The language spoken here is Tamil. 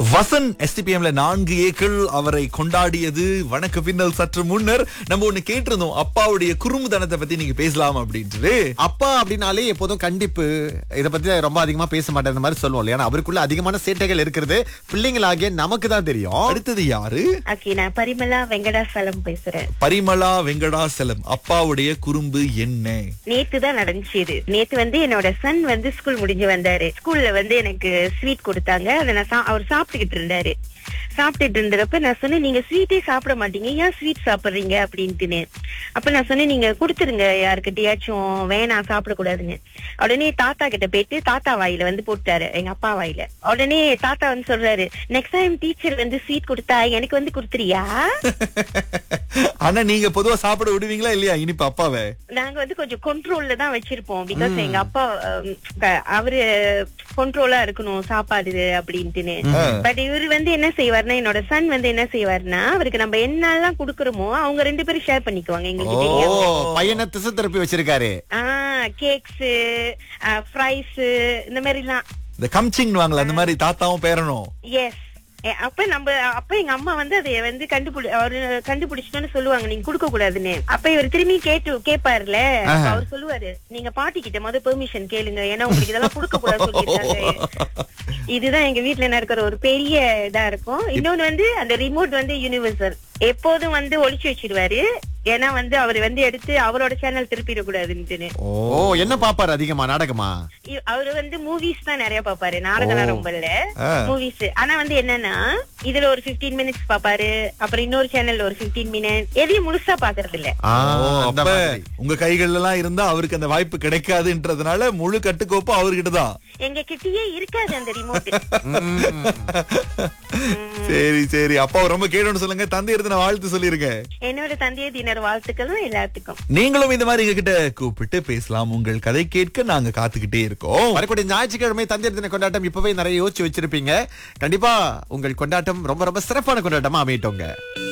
வசன் எஸ்டிபிஎம்ல நான்கு ஏக்கள் அவரை கொண்டாடியது வணக்க பின்னல் சற்று முன்னர் நம்ம ஒண்ணு கேட்டிருந்தோம் அப்பாவுடைய குறும்புத்தனத்தை பத்தி நீங்க பேசலாம் அப்படின்ட்டு அப்பா அப்படின்னாலே எப்போதும் கண்டிப்பு இத பத்தி ரொம்ப அதிகமா பேச மாட்டேன் இந்த மாதிரி சொல்லுவோம் இல்லையா ஆனா அவருக்குள்ள அதிகமான சேட்டைகள் இருக்கிறது பிள்ளைங்களாகிய நமக்கு தான் தெரியும் அடுத்தது யாரு ஓகே நான் பரிமலா வெங்கடாசலம் பேசுறேன் பரிமளா வெங்கடாசலம் அப்பாவுடைய குறும்பு என்ன நேத்து தான் நடந்துச்சு இது நேத்து வந்து என்னோட சன் வந்து ஸ்கூல் முடிஞ்சு வந்தாரு ஸ்கூல்ல வந்து எனக்கு ஸ்வீட் கொடுத்தாங்க அதை நான் சா- அவர் சாப்பிட்டுக்கிட்டு இருந்தாரு சாப்பிட்டுட்டு இருந்தப்ப நான் சொன்னேன் நீங்க ஸ்வீட்டே சாப்பிட மாட்டீங்க ஏன் ஸ்வீட் சாப்பிடுறீங்க அப்படின்ட்டுன்னு அப்ப நான் சொன்னேன் நீங்க கொடுத்துருங்க யாருக்கிட்டயாச்சும் வேணாம் சாப்பிடக்கூடாதுன்னு உடனே தாத்தா கிட்ட போயிட்டு தாத்தா வாயில வந்து போட்டாரு எங்க அப்பா வாயில உடனே தாத்தா வந்து சொல்றாரு நெக்ஸ்ட் டைம் டீச்சர் வந்து ஸ்வீட் கொடுத்தா எனக்கு வந்து கொடுத்துறியா ஆனா நீங்க பொதுவா சாப்பிட விடுவீங்களா இல்லையா இனிப்பு அப்பாவை நாங்க வந்து கொஞ்சம் கண்ட்ரோல்ல தான் வச்சிருப்போம் பிகாஸ் எங்க அப்பா அம், க- அவரு கண்ட்ரோலா இருக்கணும் சாப்பாடு அப்படின்ட்டுன்னு பட் இவரு வந்து என்ன செய்வாருன்னா என்னோட சன் வந்து என்ன செய்வாருன்னா அவருக்கு நம்ம என்னெல்லாம் குடுக்கறோமோ அவங்க ரெண்டு பேரும் ஷேர் பண்ணிக்குவாங்க எங்களுக்கு ஓ தெரியும் பையனை திசை திருப்பி வச்சிருக்காரு ஆஹ் கேக்ஸ் ஃப்ரைஸ் இந்த மாதிரி எல்லாம் இந்த கம்சிங் வாங்கல அந்த மாதிரி தாத்தாவும் பேரனும் எஸ் அப்ப நம்ம அப்ப எங்க அம்மா வந்து அதை வந்து கண்டுபிடி அவரு கண்டுபிடிச்சிட்டோன்னு சொல்லுவாங்க நீங்க குடுக்க கூடாதுன்னு அப்ப இவர் திரும்பி கேட்டு கேப்பாருல அப்ப அவர் சொல்லுவாரு நீங்க பாட்டி கிட்ட முத பெர்மிஷன் கேளுங்க ஏன்னா உங்களுக்கு இதெல்லாம் குடுக்க கூடாது சொல்லிருக்காங்க இதுதான் எங்க வீட்ல நடக்கிற ஒரு பெரிய இதா இருக்கும் இன்னொன்னு வந்து அந்த ரிமோட் வந்து யூனிவர்சல் எப்போதும் வந்து ஒளிச்சு வச்சிருவாரு ஏன்னா வந்து அவர் வந்து எடுத்து அவரோட சேனல் திருப்பிடக்கூடாதுன்ட்டுன்னு ஓ என்ன பாப்பாரு அதிகமா நாடகமா இ- அவரு வந்து மூவிஸ் தான் நிறைய பாப்பாரு நாடகம் ரொம்ப இல்ல ஆ. மூவிஸ் ஆனா வந்து என்னன்னா இதுல ஒரு 15 மினிட்ஸ் பாப்பாரு அப்புறம் இன்னொரு சேனல்ல ஒரு 15 மினிட்ஸ் எதையும் முழுசா பாக்குறது இல்ல ஆ, ஓ, அந்த அப்ப மாதிரி. உங்க கைகள்ல எல்லாம் இருந்தா அவருக்கு அந்த வாய்ப்பு கிடைக்காதுன்றதுனால முழு கட்டுக்கோப்பு அவர்கிட்ட தான் எங்க கிட்டயே இருக்காது அந்த ரிமோட் சரி சரி அப்பா ரொம்ப கேட்டோம்னு சொல்லுங்க தந்தை நான் வாழ்த்து சொல்லிருங்க என்னோட தந்தைய தினர் வாழ்த்துக்களும் எல்லாத்துக்கும் நீங்களும் இந்த மாதிரி எங்க கிட்ட கூப்பிட்டு பேசலாம் உங்கள் கதை கேட்க நாங்க காத்துக்கிட்டே இருக்கோம் வரக்கூடிய ஞாயிற்றுக்கிழமை தந்தையர் தின கொண்டாட்டம் இப்பவே நிறைய யோசிச்சு வச்சிருப்பீங்க கண்டிப்பா உங்கள் கொண்டாட்டம் ரொம்ப ரொம்ப சிறப்பான கொண்டாட்டமா அமையட்டோங்க